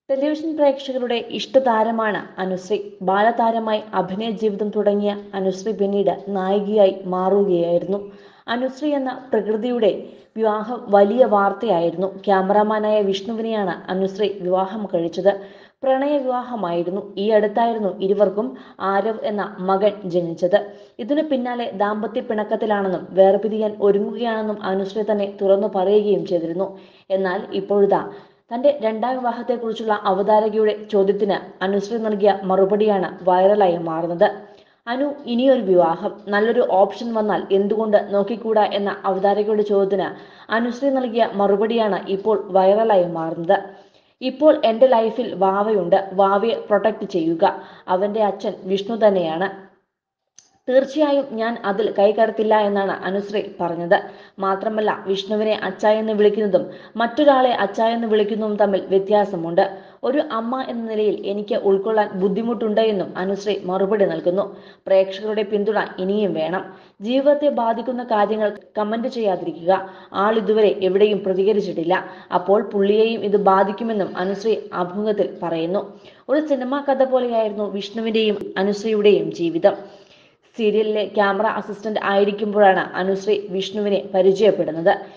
television പ്രേക്ഷകരുടെ ഇഷ്ടതാരമാണ് അനുശ്രീ ബാലതാരമായി അഭിനയ ജീവിതം തുടങ്ങിയ അനുശ്രീ പിന്നീട് നായികയായി മാറുകയായിരുന്നു അനുശ്രീ എന്ന പ്രകൃതിയുടെ വിവാഹം വലിയ വാർത്തയായിരുന്നു ക്യാമറാമാനായ വിഷ്ണുവിനെയാണ് അനുശ്രീ വിവാഹം കഴിച്ചത് പ്രണയ വിവാഹമായിരുന്നു ഈ അടുത്തായിരുന്നു ഇരുവർക്കും ആരവ് എന്ന മകൻ ജനിച്ചത് ഇതിനു പിന്നാലെ ദാമ്പത്യ പിണക്കത്തിലാണെന്നും വേർപിരിയാൻ ഒരുങ്ങുകയാണെന്നും അനുശ്രീ തന്നെ തുറന്നു പറയുകയും ചെയ്തിരുന്നു എന്നാൽ ഇപ്പോഴിതാ തന്റെ രണ്ടാം വിവാഹത്തെക്കുറിച്ചുള്ള അവതാരകയുടെ ചോദ്യത്തിന് അനുശ്രീ നൽകിയ മറുപടിയാണ് വൈറലായി മാറുന്നത് അനു ഇനിയൊരു വിവാഹം നല്ലൊരു ഓപ്ഷൻ വന്നാൽ എന്തുകൊണ്ട് നോക്കിക്കൂടാ എന്ന അവതാരകയുടെ ചോദ്യത്തിന് അനുശ്രീ നൽകിയ മറുപടിയാണ് ഇപ്പോൾ വൈറലായി മാറുന്നത് ഇപ്പോൾ എൻ്റെ ലൈഫിൽ വാവയുണ്ട് വാവയെ പ്രൊട്ടക്ട് ചെയ്യുക അവൻ്റെ അച്ഛൻ വിഷ്ണു തന്നെയാണ് തീർച്ചയായും ഞാൻ അതിൽ കൈകടത്തില്ല എന്നാണ് അനുശ്രീ പറഞ്ഞത് മാത്രമല്ല വിഷ്ണുവിനെ അച്ഛ എന്ന് വിളിക്കുന്നതും മറ്റൊരാളെ അച്ഛ എന്ന് വിളിക്കുന്നതും തമ്മിൽ വ്യത്യാസമുണ്ട് ഒരു അമ്മ എന്ന നിലയിൽ എനിക്ക് ഉൾക്കൊള്ളാൻ ബുദ്ധിമുട്ടുണ്ട് എന്നും അനുശ്രീ മറുപടി നൽകുന്നു പ്രേക്ഷകരുടെ പിന്തുണ ഇനിയും വേണം ജീവിതത്തെ ബാധിക്കുന്ന കാര്യങ്ങൾ കമന്റ് ചെയ്യാതിരിക്കുക ആൾ ഇതുവരെ എവിടെയും പ്രതികരിച്ചിട്ടില്ല അപ്പോൾ പുള്ളിയെയും ഇത് ബാധിക്കുമെന്നും അനുശ്രീ അഭിമുഖത്തിൽ പറയുന്നു ഒരു സിനിമാ കഥ പോലെയായിരുന്നു വിഷ്ണുവിന്റെയും അനുശ്രീയുടെയും ജീവിതം സീരിയലിലെ ക്യാമറ അസിസ്റ്റന്റ് ആയിരിക്കുമ്പോഴാണ് അനുശ്രീ വിഷ്ണുവിനെ പരിചയപ്പെടുന്നത്